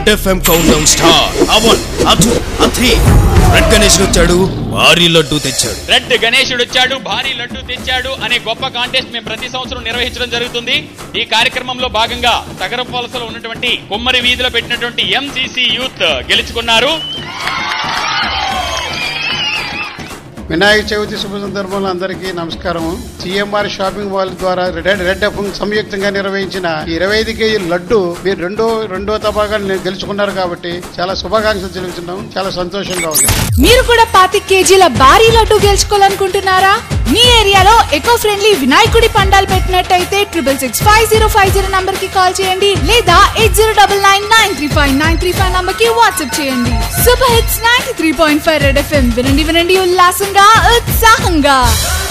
red FM countdown start uh one uh two uh three red Ganesh వచ్చాడు భారీ లడ్డు తెచ్చాడు red గణేశుడు వచ్చాడు భారీ లడ్డు తెచ్చాడు అనే గొప్ప కాంటెస్ట్ మేము ప్రతి సంవత్సరం నిర్వహించడం జరుగుతుంది ఈ కార్యక్రమంలో భాగంగా తగరపాలసలో ఉన్నటువంటి కుమ్మరి వీధిలో పెట్టినటువంటి ఎంసీసీ యూత్ గెలుచుకున్నారు వినాయక చవితి శుభ సందర్భంలో అందరికీ నమస్కారం సిఎంఆర్ షాపింగ్ మాల్ ద్వారా రెడ్ రెడ్ ఎఫ్ సంయుక్తంగా నిర్వహించిన ఈ ఇరవై ఐదు కేజీ లడ్డు మీరు రెండో రెండో తబాగా గెలుచుకున్నారు కాబట్టి చాలా శుభాకాంక్షలు తెలుపుతున్నాం చాలా సంతోషంగా ఉంది మీరు కూడా పాతి కేజీల భారీ లడ్డు గెలుచుకోవాలనుకుంటున్నారా మీ ఏరియాలో ఎకో ఫ్రెండ్లీ వినాయకుడి పండాలు పెట్టినట్టయితే triple six five zero five zero number కి కాల్ చేయండి లేదా eight zero double nine nine three five nine three five number కి వాట్సాప్ చేయండి super hits ninety three point five red FM వినండి వినండి ఉల్లాసంగా ఉత్సాహంగా